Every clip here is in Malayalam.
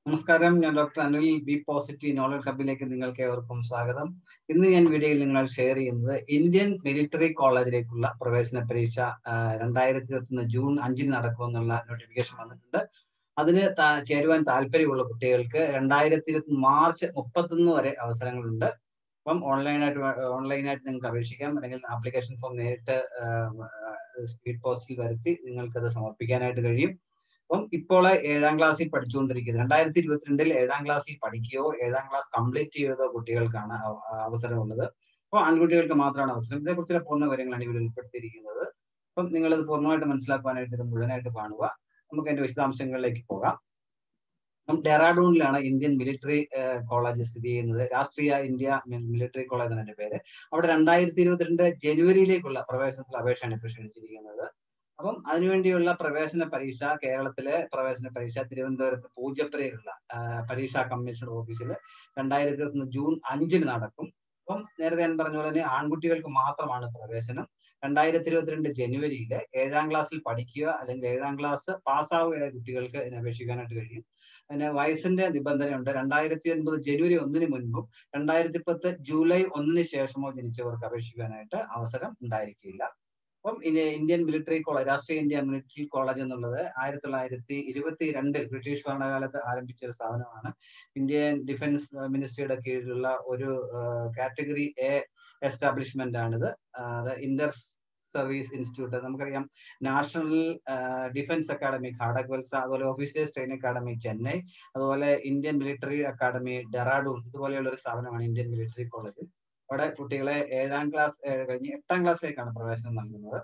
നമസ്കാരം ഞാൻ doctor Anil B positive knowledge ഹബിലേക്ക് നിങ്ങൾക്ക് ഏവർക്കും സ്വാഗതം ഇന്ന് ഞാൻ വീഡിയോയിൽ നിങ്ങൾ ഷെയർ ചെയ്യുന്നത് ഇന്ത്യൻ മിലിറ്ററി കോളേജിലേക്കുള്ള പ്രവേശന പരീക്ഷ രണ്ടായിരത്തി ഇരുപത്തി ജൂൺ അഞ്ചിന് നടക്കുമെന്നുള്ള നോട്ടിഫിക്കേഷൻ വന്നിട്ടുണ്ട് അതിന് ചേരുവാൻ താല്പര്യമുള്ള കുട്ടികൾക്ക് രണ്ടായിരത്തി ഇരുപത്തി മാർച്ച് മുപ്പത്തൊന്ന് വരെ അവസരങ്ങളുണ്ട് അപ്പം ഓൺലൈനായിട്ട് ഓൺലൈനായിട്ട് നിങ്ങൾക്ക് അപേക്ഷിക്കാം അല്ലെങ്കിൽ ആപ്ലിക്കേഷൻ ഫോം നേരിട്ട് സ്പീഡ് പോസ്റ്റിൽ വരുത്തി നിങ്ങൾക്കത് സമർപ്പിക്കാനായിട്ട് കഴിയും അപ്പം ഇപ്പോൾ ഏഴാം ക്ലാസ്സിൽ പഠിച്ചുകൊണ്ടിരിക്കുന്നത് രണ്ടായിരത്തി ഇരുപത്തിരണ്ടിൽ ഏഴാം ക്ലാസ്സിൽ പഠിക്കുകയോ ഏഴാം ക്ലാസ് കംപ്ലീറ്റ് ചെയ്തോ കുട്ടികൾക്കാണ് അവസരമുള്ളത് അപ്പോൾ ആൺകുട്ടികൾക്ക് മാത്രമാണ് അവസരം ഇതേക്കുറിച്ചുള്ള പൂർണ്ണ വിവരങ്ങളാണ് ഇവിടെ ഉൾപ്പെടുത്തിയിരിക്കുന്നത് അപ്പം നിങ്ങളിത് പൂർണ്ണമായിട്ട് മനസ്സിലാക്കാനായിട്ട് ഇത് മുഴുവനായിട്ട് കാണുക നമുക്ക് അതിന്റെ വിശദാംശങ്ങളിലേക്ക് പോകാം അപ്പം ഡെറാഡൂണിലാണ് ഇന്ത്യൻ മിലിറ്ററി കോളേജ് സ്ഥിതി ചെയ്യുന്നത് രാഷ്ട്രീയ ഇന്ത്യ മിലിറ്ററി കോളേജ് എന്നെ പേര് അവിടെ രണ്ടായിരത്തി ഇരുപത്തിരണ്ട് ജനുവരിയിലേക്കുള്ള പ്രവേശനത്തിൽ അപേക്ഷയാണ് ഇപ്പോൾ ക്ഷണിച്ചിരിക്കുന്നത് അപ്പം അതിനുവേണ്ടിയുള്ള പ്രവേശന പരീക്ഷ കേരളത്തിലെ പ്രവേശന പരീക്ഷ തിരുവനന്തപുരത്ത് പൂജപ്പുരയിലുള്ള പരീക്ഷാ കമ്മീഷൻ ഓഫീസിൽ രണ്ടായിരത്തി ഇരുപത്തി ജൂൺ അഞ്ചിന് നടക്കും അപ്പം നേരത്തെ ഞാൻ പറഞ്ഞ പോലെ തന്നെ ആൺകുട്ടികൾക്ക് മാത്രമാണ് പ്രവേശനം രണ്ടായിരത്തി ഇരുപത്തിരണ്ട് ജനുവരിയില് ഏഴാം ക്ലാസ്സിൽ പഠിക്കുക അല്ലെങ്കിൽ ഏഴാം ക്ലാസ് പാസ്സാവുകയായ കുട്ടികൾക്ക് ഇതിന് അപേക്ഷിക്കാനായിട്ട് കഴിയും അതിന് വയസ്സിന്റെ നിബന്ധനയുണ്ട് രണ്ടായിരത്തി ഒൻപത് ജനുവരി ഒന്നിന് മുൻപും രണ്ടായിരത്തി പത്ത് ജൂലൈ ഒന്നിന് ശേഷമോ ജനിച്ചവർക്ക് അപേക്ഷിക്കാനായിട്ട് അവസരം ഉണ്ടായിരിക്കില്ല അപ്പം Indian military college Rashtriya India military college എന്നുള്ളത് ആയിരത്തി തൊള്ളായിരത്തി ഇരുപത്തി രണ്ടിൽ ബ്രിട്ടീഷ് ഭരണകാലത്ത് ആരംഭിച്ച ഒരു സ്ഥാപനമാണ് ഇന്ത്യൻ ഡിഫൻസ് മിനിസ്ട്രിയുടെ കീഴിലുള്ള ഒരു കാറ്റഗറി എ എസ്റ്റാബ്ലിഷ്മെന്റ് ആണിത് ഇന്റർ സർവീസ് ഇൻസ്റ്റിറ്റ്യൂട്ട് നമുക്കറിയാം നാഷണൽ ഡിഫൻസ് അക്കാദമി ഖാഡക്വൽസ അതുപോലെ ഓഫീസേഴ്സ് ട്രെയിനിങ് അക്കാദമി ചെന്നൈ അതുപോലെ ഇന്ത്യൻ മിലിറ്ററി അക്കാദമി ഡെറാഡൂൺ ഇതുപോലെയുള്ള ഒരു സ്ഥാപനമാണ് ഇന്ത്യൻ മിലിറ്ററി കോളേജ് അവിടെ കുട്ടികളെ ഏഴാം ക്ലാസ് കഴിഞ്ഞ് എട്ടാം ക്ലാസ്സിലേക്കാണ് പ്രവേശനം നൽകുന്നത്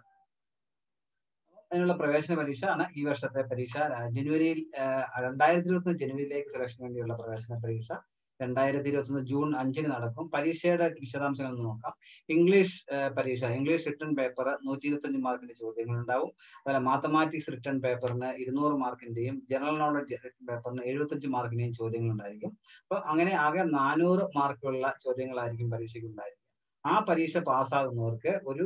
അതിനുള്ള പ്രവേശന പരീക്ഷ ആണ് ഈ വർഷത്തെ പരീക്ഷ ജനുവരിയിൽ രണ്ടായിരത്തി ഇരുപത്തി ജനുവരിയിലേക്ക് സെലക്ഷൻ വേണ്ടിയുള്ള പ്രവേശന പരീക്ഷ രണ്ടായിരത്തി ഇരുപത്തി ജൂൺ അഞ്ചിന് നടക്കും പരീക്ഷയുടെ വിശദാംശങ്ങൾ ഒന്ന് നോക്കാം ഇംഗ്ലീഷ് പരീക്ഷ ഇംഗ്ലീഷ് റിട്ടേൺ പേപ്പർ നൂറ്റി ഇരുപത്തഞ്ച് മാർക്കിന്റെ ചോദ്യങ്ങൾ ഉണ്ടാവും അതുപോലെ മാത്തമാറ്റിക്സ് റിട്ടേൺ പേപ്പറിന് ഇരുന്നൂറ് മാർക്കിന്റെയും ജനറൽ നോളജ് റിട്ടേൺ പേപ്പറിന് എഴുപത്തഞ്ച് മാർക്കിന്റെയും ചോദ്യങ്ങൾ ഉണ്ടായിരിക്കും അപ്പൊ അങ്ങനെ ആകെ നാനൂറ് മാർക്കുള്ള ചോദ്യങ്ങളായിരിക്കും പരീക്ഷയ്ക്ക് ഉണ്ടായിരിക്കും ആ പരീക്ഷ പാസ്സാകുന്നവർക്ക് ഒരു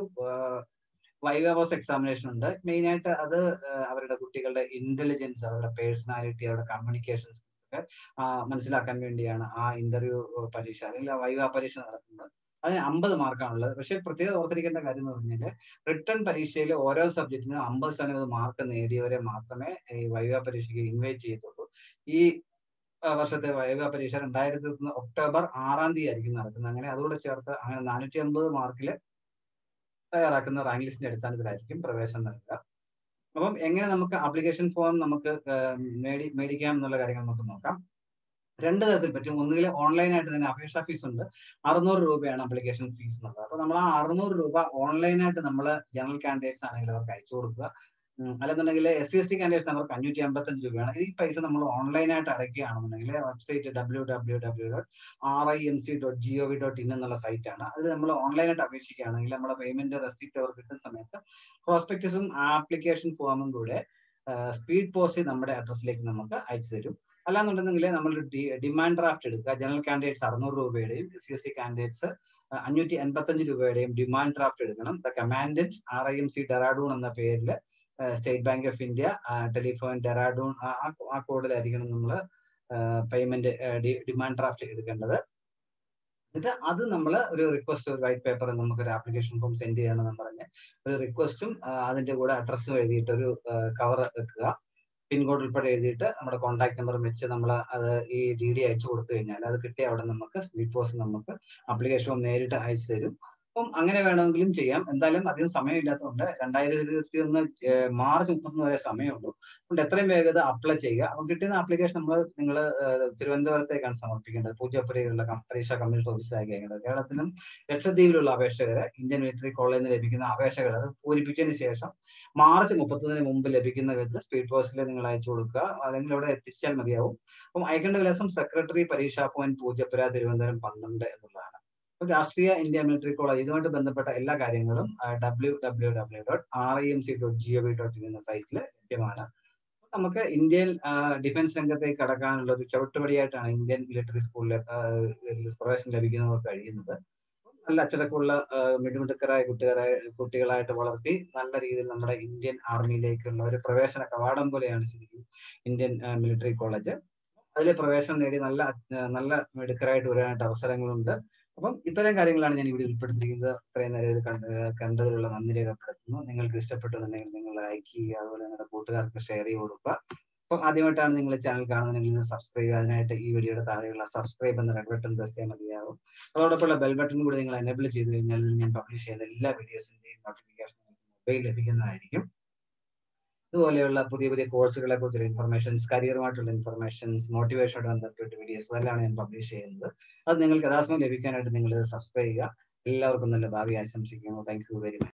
വൈവാബോസ് എക്സാമിനേഷൻ ഉണ്ട് മെയിൻ ആയിട്ട് അത് അവരുടെ കുട്ടികളുടെ ഇന്റലിജൻസ് അവരുടെ പേഴ്സണാലിറ്റി അവരുടെ കമ്മ്യൂണിക്കേഷൻസ് ഒക്കെ മനസ്സിലാക്കാൻ വേണ്ടിയാണ് ആ ഇന്റർവ്യൂ പരീക്ഷ അല്ലെങ്കിൽ ആ വൈവ പരീക്ഷ നടത്തുന്നത് അതിന് അമ്പത് മാർക്കാണുള്ളത് പക്ഷെ പ്രത്യേകം ഓർത്തിരിക്കേണ്ട കാര്യം എന്ന് പറഞ്ഞാൽ റിട്ടേൺ പരീക്ഷയിൽ ഓരോ സബ്ജക്റ്റിനും അമ്പത് ശതമാനം മാർക്ക് നേടിയവരെ മാത്രമേ ഈ വൈവ പരീക്ഷയ്ക്ക് ഇൻവൈറ്റ് ചെയ്യത്തുള്ളൂ ഈ വർഷത്തെ വൈവ പരീക്ഷ രണ്ടായിരത്തി ഒക്ടോബർ ആറാം തീയതി ആയിരിക്കും നടക്കുന്നത് അങ്ങനെ അതുകൂടെ ചേർത്ത് അങ്ങനെ നാനൂറ്റി അമ്പത് മാർക്കിൽ തയ്യാറാക്കുന്ന റാങ്ക് ലിസ്റ്റിന്റെ അടിസ്ഥാനത്തിലായിരിക്കും പ്രവേശനം നൽകുക അപ്പം എങ്ങനെ നമുക്ക് ആപ്ലിക്കേഷൻ ഫോം നമുക്ക് മേടി മേടിക്കാം എന്നുള്ള കാര്യങ്ങൾ നമുക്ക് നോക്കാം രണ്ട് തരത്തിൽ പറ്റും ഒന്നുകിൽ ഓൺലൈനായിട്ട് തന്നെ അപേക്ഷാ ഫീസ് ഉണ്ട് അറുന്നൂറ് രൂപയാണ് ആപ്ലിക്കേഷൻ ഫീസ് എന്നുള്ളത് അപ്പൊ നമ്മൾ ആ അറുന്നൂറ് രൂപ ഓൺലൈനായിട്ട് നമ്മൾ ജനറൽ കാൻഡിഡേറ്റ്സ് ആണെങ്കിൽ അവർക്ക് അയച്ചു കൊടുക്കുക അല്ലെന്നുണ്ടെങ്കിൽ S C S T candidates അവർക്ക് അഞ്ഞൂറ്റി അമ്പത്തഞ്ച് രൂപയാണ് ഈ പൈസ നമ്മൾ ഓൺലൈനായിട്ട് അടയ്ക്കുകയാണെന്നുണ്ടെങ്കിൽ website W W W dot R I M C dot G O V dot in എന്നുള്ള സൈറ്റ് ആണ് അതിൽ നമ്മൾ ഓൺലൈനായിട്ട് അപേക്ഷിക്കുകയാണെങ്കിൽ നമ്മുടെ പേയ്മെന്റ് റെസിപ്റ്റ് അവർക്ക് കിട്ടുന്ന സമയത്ത് പ്രോസ്പെക്ടസും ആപ്ലിക്കേഷൻ ഫോമും കൂടെ സ്പീഡ് പോസ്റ്റ് നമ്മുടെ അഡ്രസ്സിലേക്ക് നമുക്ക് അയച്ചു തരും അല്ലാന്നുണ്ടെങ്കിൽ നമ്മൾ ഡിമാൻഡ് ഡ്രാഫ്റ്റ് എടുക്കുക ജനറൽ കാൻഡിഡേറ്റ്സ് അറുന്നൂറ് രൂപയുടെയും S C S C candidates അഞ്ഞൂറ്റി എൺപത്തഞ്ച് രൂപയുടെയും ഡിമാൻഡ് ഡ്രാഫ്റ്റ് എടുക്കണം the commandant R I M C Dehradun എന്ന പേരിൽ State Bank of India telephone Dehradun ആ കോഡിലായിരിക്കണം നമ്മൾ പേയ്മെന്റ് ഡിമാൻഡ് ഡ്രാഫ്റ്റ് എടുക്കേണ്ടത് എന്നിട്ട് അത് നമ്മൾ ഒരു റിക്വസ്റ്റ് ഒരു വൈറ്റ് പേപ്പർ നമുക്ക് ഒരു ആപ്ലിക്കേഷൻ ഫോം സെൻഡ് ചെയ്യണമെന്ന് പറഞ്ഞ് ഒരു റിക്വസ്റ്റും അതിന്റെ കൂടെ അഡ്രസ്സും എഴുതിയിട്ട് ഒരു കവർ വെക്കുക പിൻകോഡ് ഉൾപ്പെടെ എഴുതിയിട്ട് നമ്മുടെ കോൺടാക്ട് നമ്പർ വെച്ച് നമ്മൾ അത് ഈ ഡി ഡി അയച്ചു കൊടുത്തു കഴിഞ്ഞാൽ അത് കിട്ടിയ അവിടെ നമുക്ക് സ്പീഡ് പോസ്റ്റ് നമുക്ക് ആപ്ലിക്കേഷൻ ഫോം നേരിട്ട് അയച്ചു തരും അപ്പം അങ്ങനെ വേണമെങ്കിലും ചെയ്യാം എന്തായാലും അധികം സമയമില്ലാത്തതുകൊണ്ട് രണ്ടായിരത്തി ഇരുപത്തി ഒന്ന് മാർച്ച് മുപ്പത്തൊന്ന് വരെ സമയമുള്ളൂ അതുകൊണ്ട് എത്രയും വേഗത അപ്ലൈ ചെയ്യുക അപ്പം കിട്ടുന്ന ആപ്ലിക്കേഷൻ നമ്മൾ നിങ്ങൾ തിരുവനന്തപുരത്തേക്കാണ് സമർപ്പിക്കേണ്ടത് പൂജപ്പുരയിലുള്ള പരീക്ഷാ കമ്മീഷൻ ഓഫീസിലേക്ക് അയക്കേണ്ടത് കേരളത്തിലും ലക്ഷദ്വീപിലുള്ള അപേക്ഷകരെ ഇന്ത്യൻ മിലിറ്ററി കോളേജിൽ നിന്ന് ലഭിക്കുന്ന അപേക്ഷകൾ അത് പൂരിപ്പിച്ചതിന് ശേഷം മാർച്ച് മുപ്പത്തൊന്നിന് മുമ്പ് ലഭിക്കുന്ന വിധത്തിൽ സ്പീഡ് പോസ്റ്റിൽ നിങ്ങൾ അയച്ചു കൊടുക്കുക അല്ലെങ്കിൽ അവിടെ എത്തിച്ചാൽ മതിയാവും അപ്പം അയക്കേണ്ട വിലാസം സെക്രട്ടറി പരീക്ഷാ പോയിന്റ് പൂജപ്പുര തിരുവനന്തപുരം പന്ത്രണ്ട് എന്നുള്ളതാണ് രാഷ്ട്രീയ ഇന്ത്യ മിലിറ്ററി കോളേജ് ഇതുമായിട്ട് ബന്ധപ്പെട്ട എല്ലാ കാര്യങ്ങളും W W W dot R I M C dot G O V dot in എന്ന സൈറ്റിൽ ലഭ്യമാണ് നമുക്ക് ഇന്ത്യൻ ഡിഫൻസ് രംഗത്തേക്ക് കടക്കാനുള്ള ഒരു ചവിട്ടുപടിയായിട്ടാണ് ഇന്ത്യൻ മിലിറ്ററി സ്കൂളിൽ പ്രവേശനം ലഭിക്കുന്നവർക്ക് കഴിയുന്നത് നല്ല അച്ചടക്കമുള്ള മിടുമിടുക്കരായ കുട്ടികളായ കുട്ടികളായിട്ട് വളർത്തി നല്ല രീതിയിൽ നമ്മുടെ ഇന്ത്യൻ ആർമിയിലേക്കുള്ള ഒരു പ്രവേശന കവാടം പോലെയാണ് ശരിക്കും ഇന്ത്യൻ മിലിറ്ററി കോളേജ് അതിൽ പ്രവേശനം നേടി നല്ല അഹ് നല്ല മിടുക്കരായിട്ട് വരാനായിട്ട് അവസരങ്ങളുണ്ട് അപ്പം ഇത്തരം കാര്യങ്ങളാണ് ഞാൻ ഇവിടെ ഉൾപ്പെടുത്തിയിരിക്കുന്നത് ഇത്രയും നേരം ഇത് കണ്ട് കണ്ടതിലുള്ള നന്ദി രേഖപ്പെടുത്തുന്നു നിങ്ങൾക്ക് ഇഷ്ടപ്പെട്ടുന്നുണ്ടെങ്കിൽ നിങ്ങൾ ലൈക്ക് ചെയ്യുക അതുപോലെ നിങ്ങളുടെ കൂട്ടുകാർക്ക് ഷെയർ ചെയ്ത് കൊടുക്കുക അപ്പം ആദ്യമായിട്ടാണ് നിങ്ങൾ ചാനൽ കാണുന്നതെങ്കിൽ ഇത് സബ്സ്ക്രൈബ് ചെയ്യുക അതിനായിട്ട് ഈ വീഡിയോയുടെ താഴെയുള്ള സബ്സ്ക്രൈബ് എന്ന റെഡ് ബട്ടൺ പ്രസ് ചെയ്യാൻ മതിയാവും അതോടൊപ്പമുള്ള ബെൽ ബട്ടൺ കൂടി നിങ്ങൾ എനേബിൾ ചെയ്ത് കഴിഞ്ഞാൽ ഞാൻ പബ്ലിഷ് ചെയ്യുന്ന എല്ലാ വീഡിയോസിന്റെയും നോട്ടിഫിക്കേഷൻ മൊബൈൽ ലഭിക്കുന്നതായിരിക്കും ഇതുപോലെയുള്ള പുതിയ പുതിയ കോഴ്സുകളെ കുറിച്ചുള്ള ഇൻഫർമേഷൻസ് കരിയറുമായിട്ടുള്ള ഇൻഫർമേഷൻസ് മോട്ടിവേഷനോട് ബന്ധപ്പെട്ട വീഡിയോസ് അതെല്ലാം ഞാൻ പബ്ലിഷ് ചെയ്യുന്നത് അത് നിങ്ങൾക്ക് യഥാസമയം ലഭിക്കാനായിട്ട് നിങ്ങൾ സബ്സ്ക്രൈബ് ചെയ്യുക എല്ലാവർക്കും നല്ല ഭാവി ആശംസിക്കുന്നു താങ്ക് യു വെരി മച്ച്